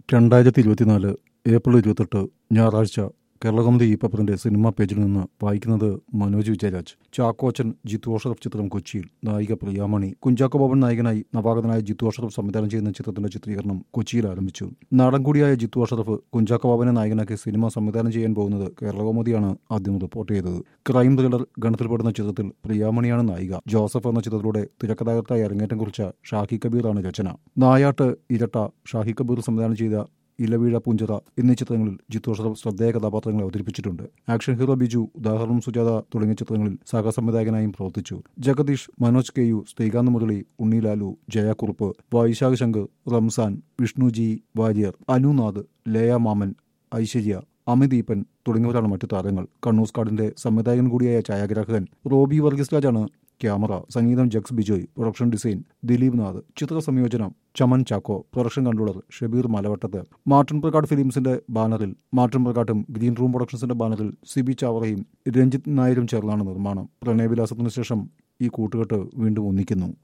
രണ്ടായിരത്തി ഇരുപത്തിനാല് ഏപ്രിൽ ഇരുപത്തെട്ട് ഞായറാഴ്ച കേരളകൗമുദി ഈ പേപ്പറിന്റെ സിനിമാ പേജിൽ നിന്ന് വായിക്കുന്നത് മനോജ് വിജയരാജ് ചാക്കോച്ചൻ ജിത്തു അഷറഫ് ചിത്രം കൊച്ചിയിൽ നായിക പ്രിയാമണി കുഞ്ചാക്കോ ബോബൻ നായകനായി നവാഗതനായ ജിത്തു അഷറഫ് സംവിധാനം ചെയ്യുന്ന ചിത്രത്തിന്റെ ചിത്രീകരണം കൊച്ചിയിൽ ആരംഭിച്ചു നാടൻ കൂടിയായ ജിത്തു അഷറഫ് കുഞ്ചാക്കോ ബോബനെ നായകനാക്കി സിനിമ സംവിധാനം ചെയ്യാൻ പോകുന്നത് കേരളകൗമുദിയാണ് ആദ്യം റിപ്പോർട്ട് ചെയ്തത് ക്രൈം ത്രില്ലർ ഗണത്തിൽപ്പെടുന്ന ചിത്രത്തിൽ പ്രിയാമണിയാണ് നായിക ജോസഫ് എന്ന ചിത്രത്തിലൂടെ തിരക്കഥാകൃത്തായി അരങ്ങേറ്റം കുറിച്ച ഷാഹി കബീറാണ് രചന നായാട്ട് ഇരട്ട ഷാഹി കബീർ സംവിധാനം ചെയ്ത ഇലവീഴ പൂഞ്ചിറ എന്നീ ചിത്രങ്ങളിൽ ജിത്തു അഷറഫ് ശ്രദ്ധേയ കഥാപാത്രങ്ങളെ അവതരിപ്പിച്ചിട്ടുണ്ട് ആക്ഷൻ ഹീറോ ബിജു ഉദാഹരണം സുജാത തുടങ്ങിയ ചിത്രങ്ങളിൽ സഹസംവിധായകനായും പ്രവർത്തിച്ചു ജഗദീഷ് മനോജ് കെ യു ശ്രീകാന്ത് മുരളി ഉണ്ണിലാലു ജയക്കുറുപ്പ് വൈശാഖ് ശങ്കർ റംസാൻ വിഷ്ണുജി വാര്യർ അനുനാഥ് ലയ മാമൻ ഐശ്വര്യ അമിതീപൻ തുടങ്ങിയവരാണ് മറ്റു താരങ്ങൾ കണ്ണൂസ് കാർഡിന്റെ സംവിധായകൻ കൂടിയായ ഛായാഗ്രാഹകൻ റോബി വർഗീസ് രാജാണ് ക്യാമറ സംഗീതം ജക്സ് ബിജോയ് പ്രൊഡക്ഷൻ ഡിസൈൻ ദിലീപ് നാഥ് ചിത്ര സംയോജനം ചമൻ ചാക്കോ പ്രൊഡക്ഷൻ കൺട്രോളർ ഷബീർ മലവട്ടത്ത് മാർട്ടിൻ പ്രകാട് ഫിലിംസിന്റെ ബാനറിൽ മാർട്ടിൻ പ്രകാട്ടും ഗ്രീൻ റൂം പ്രൊഡക്ഷൻസിന്റെ ബാനറിൽ സിബി ചാവറയും രഞ്ജിത്ത് നായരും ചേർന്നാണ് നിർമ്മാണം പ്രണയവിലാസത്തിനു ശേഷം ഈ കൂട്ടുകെട്ട് വീണ്ടും ഒന്നിക്കുന്നു